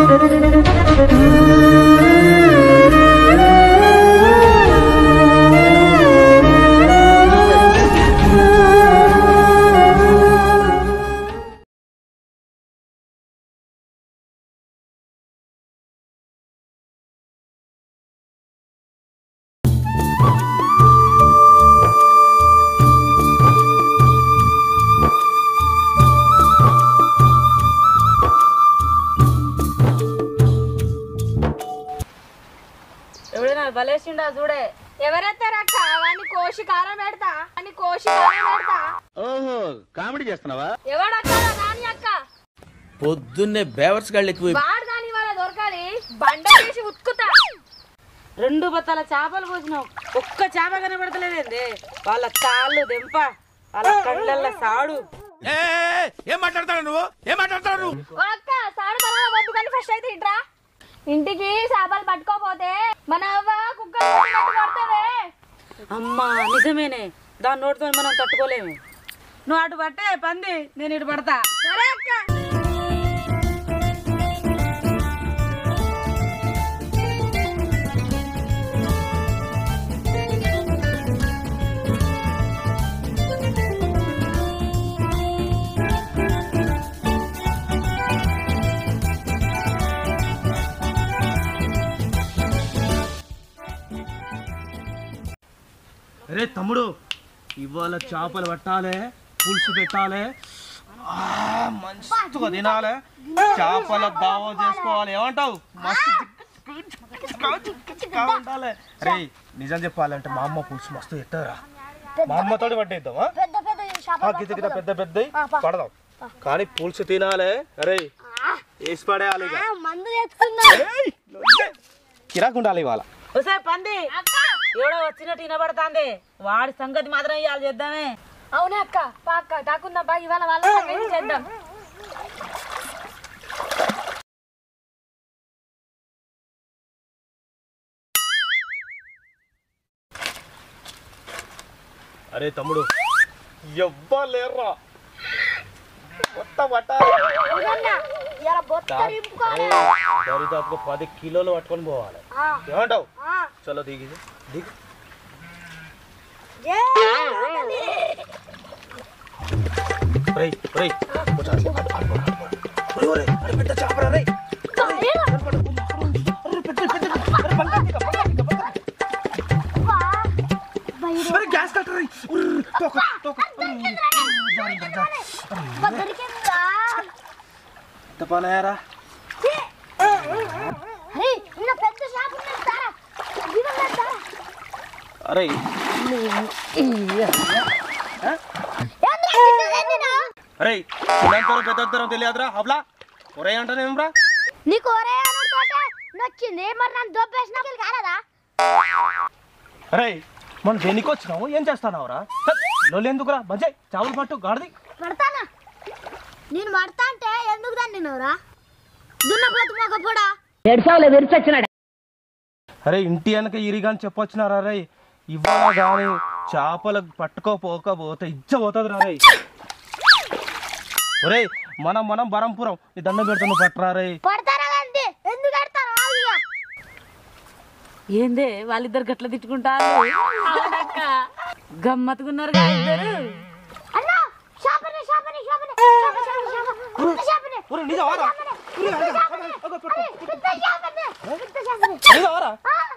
ఎవడైనా బలేసిండా చూడే ఎవరెత్తారక్క వాడిని కోసి కారం పెడతా అని కోసి కారం పెడతా ఓహో కామెడీ చేస్తున్నావా ఎవడక్క నాని అక్క పొద్దున్నే బేవర్స్ గాళ్ళు ఎక్కువ వాడు దాని వాళ్ళ దొరకాలి బండ చేసి ఉతుకుతా రెండు బత్తాల చేపలు పోసినావు ఒక్క చేప కనబడతలేదేంది వాళ్ళ కాళ్ళు దెంప వాళ్ళ కళ్ళల్ల సాడు ఏం మాట్లాడతాడు నువ్వు ఏం మాట్లాడతాడు నువ్వు ఓ అక్క సాడు తర్వాత వద్దు కానీ ఫస్ట్ అయితే ఇట్రా ఇంటికి చేపలు పట్టుకోపోతే మన అవ్వ కుక్కలు కొట్టినట్టు కొడతదే అమ్మా నిజమేనే దాని నోటితో మనం తట్టుకోలేము నువ్వు అటు పట్టే పంది నేను ఇటు పడతా సరే అక్క అరే తమ్ముడు ఇవాళ చేపలు పట్టాలి పులుసు పెట్టాలి ఆ, మంచిగా తినాలి చేపల దావా చేసుకోవాలి ఏమంటావు మస్తు చిక్కగా ఉండాలి అరే నిజం చెప్పాలంటే మా అమ్మ పులుసు మస్తు ఎట్టరా మా అమ్మతోటి పట్టేద్దామా పెద్ద పెద్ద చేపలు గిద్ద గిద్ద పెద్ద పెద్ద పడదాం కానీ పులుసు తినాలి అరే వేసి పడేయాలి ఇక. మందు తెచ్చుకున్నా ఏయ్, లొల్లే. కిరాకు ఉండాలి ఇవాళ ఒసే పంది ఎవడో వచ్చినట్టు వినబడతాంది వాడి సంగతి మాత్రం ఇవాళ చేద్దామే అవునే అక్క పాక్క కాకుండా బా ఇవాళ వాళ్ళ సంగతి చేద్దాం అరే తమ్ముడు ఎవ్వలేర్రా మొత్తం పట్టాలి ఇలా బొత్త నింపుకోవాలి దరిదాపుగా పది కిలోలు పట్టుకొని పోవాలి ఆ, ఏమంటావు ఆ. చలో దిగి దిగి జై రేయ్ రేయ్ కొంచెం అటు, అటు, అటు, అటు, అటు. ఒరేయ్, ఒరేయ్, అరే పెద్ద చేపరా రేయ్. అరే గ్యాస్ కట్టర్ రేయ్. ఉర్ర్, తోక, తోక. దొరికిందా ఎంత పనాయారా అరే ఇలా పెద్ద షాప్ ఉన్నది తారా ఇవ్వండి తారా అరే అరే చిన్నంతరం పెద్దంతరం తెలియదురా హబ్లా ఒరే అంటానేమ్రా నీకు ఒరే అనుకోటే నచ్చింది మరి నన్ను దొబ్బేసిన కాలదా అరే మనం దేనికి వచ్చినాము ఏం చేస్తానావురా లొల్లి ఎందుకురా బజాయ్ చావులు పట్టు గాడిది పడతానా నేను పడతా అంటే ఎందుకు దాన్ని నోరా దున్నపోతు మొగపోడా అరే ఇంటి వెనక ఇరిగాని చెప్పొచ్చినారా రే ఇవాళ కానీ చేపలు పట్టుకోపోకపోతే ఇచ్చ పోతుంది రా రే ఒరే మనం మనం బరంపురం నీ దండం పెడతా నువ్వు పట్టరా రే పడతారా అంతే ఎందుకు కడతారు ఆగిగా ఏందే వాళ్ళిద్దరు గట్ల తిట్టుకుంటారు గమ్మత్తుకున్నారు కదా ఇద్దరు అన్న షాపని షాపని షాపని షాపని షాపని ఒరే నిజమారా పెద్ద షాపని పెద్ద షాపని నిజమారా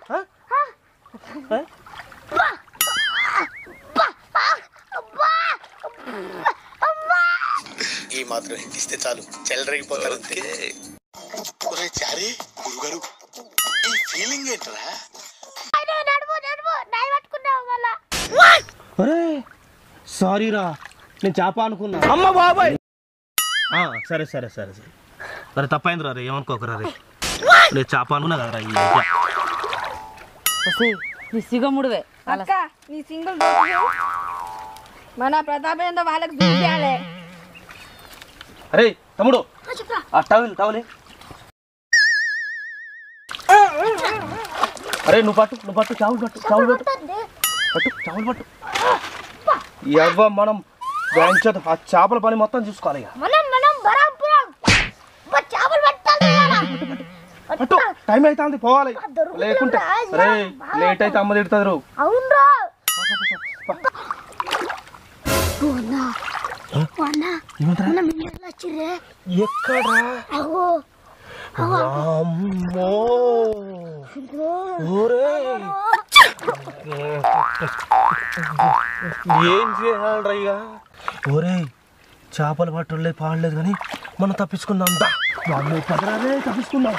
ఈ మాత్రం ఇస్తే చాలు చెల్లరగిపోతారు అంతే ఒరే చారి గురుగారు ఈ ఫీలింగ్ ఏంట్రా నడువు నడువు నాయ పట్టుకున్నావు మళ్ళా అరే సారీ రా నేను చేప అనుకున్నా అమ్మ బాబాయ్ సరే సరే సరే సరే సరే తప్పైంది రా రే ఏమనుకోకరా రే నేను చేప అనుకున్నా కదరా ఈ మధ్య. ఒసేయ్, నీ సిగముడువే అక్క నీ సింగిల్ మన ప్రతాప్ ఏందో వాళ్ళకి చూపించాలి అరే తమ్ముడు ఆ టవల్ టవలే అరే నువ్వు పట్టు నువ్వు పట్టు చావులు పట్టు చావులు పట్టు పట్టు చావులు పట్టు ఎవ్వ మనం వేయించదు ఆ చేపల పని మొత్తం చూసుకోవాలి ఇక మనం మనం బరాపురం చేపలు పట్టాలి టైం అవుతుంది పోవాలి లేకుంటే రే లేట్ అయితే అమ్మ తిడుతుంది రో అవునరా అన్నా అన్నా అన్న మిమ్మల్ని వచ్చిర్రే ఎక్కడా అగో అమ్మో ఊరే ఏం చేయాలి రయ్యా ఒరే చేపలు పట్టలేదు పాడలేదు కానీ మనం తప్పించుకుందాం దా వామ్మో, పదరాలే తప్పించుకుందాం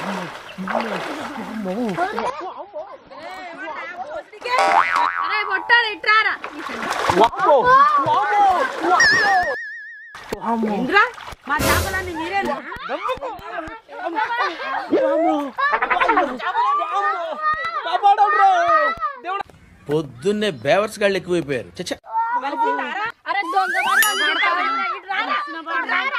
అరే పొట్టాడు ఇట్రారా వామ్మో, వామ్మో, వామ్మో. ఇంద్రా మా చేపలన్నీ మీరేనా కాపాడండ్రా. దేవుడా. పొద్దున్నే బేవర్స్ గాళ్ళు ఎక్కువైపోయారు చచ్చా అరే దొంగ పడతాడు, ఇట్రారా, ఇట్రారా, ఇట్రారా,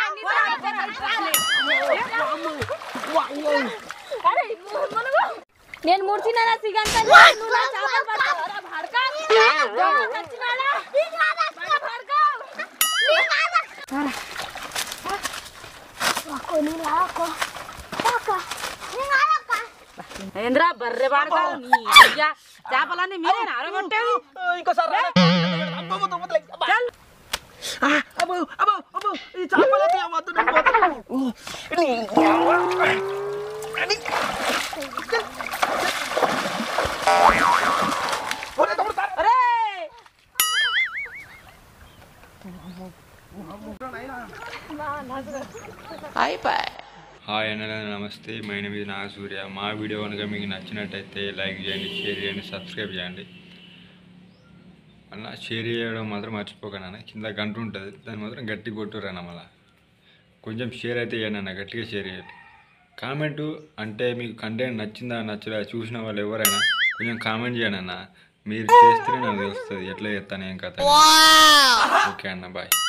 ఇట్రారా. అరే, మునుగు. నేను మూర్చిన సిగంత నువ్వు నా చేపలు పడతావా? భడకా. దొంగ చచ్చినాడా? మన భడకా. ఏంద్రా బర్రె పాడతావు నీ అయ్యా చేపలన్నీ మీరేనా అరగొట్టేది ఇంకోసారి రా. అబ్బో, వద్దు, వద్దులే. చల్ ఆ, అబ్బో, అబ్బో, అబ్బో, ఈ చేపలన్నీ వద్దు, నేను పోతాను. ఓ, నీ- అది. ఒరే, తమ్ముడు, సార్. అరే హాయ్ అన్న నమస్తే మై నేమ్ ఇది నాగసూర్య మా వీడియో కనుక మీకు నచ్చినట్టయితే లైక్ చేయండి షేర్ చేయండి సబ్స్క్రైబ్ చేయండి అన్న షేర్ చేయడం మాత్రం మర్చిపోకండి అన్న కింద గంట ఉంటుంది దాన్ని మాత్రం గట్టి కొట్టురు అన్న మళ్ళా కొంచెం షేర్ అయితే చేయండి అన్న గట్టిగా షేర్ చేయండి కామెంట్ అంటే మీకు కంటెంట్ నచ్చిందా నచ్చదా చూసిన వాళ్ళు ఎవరైనా కొంచెం కామెంట్ చేయండి అన్న మీరు చేస్తేనే నాకు తెలుస్తుంది ఎట్లా చేస్తాను ఏం కథ ఓకే అన్న బాయ్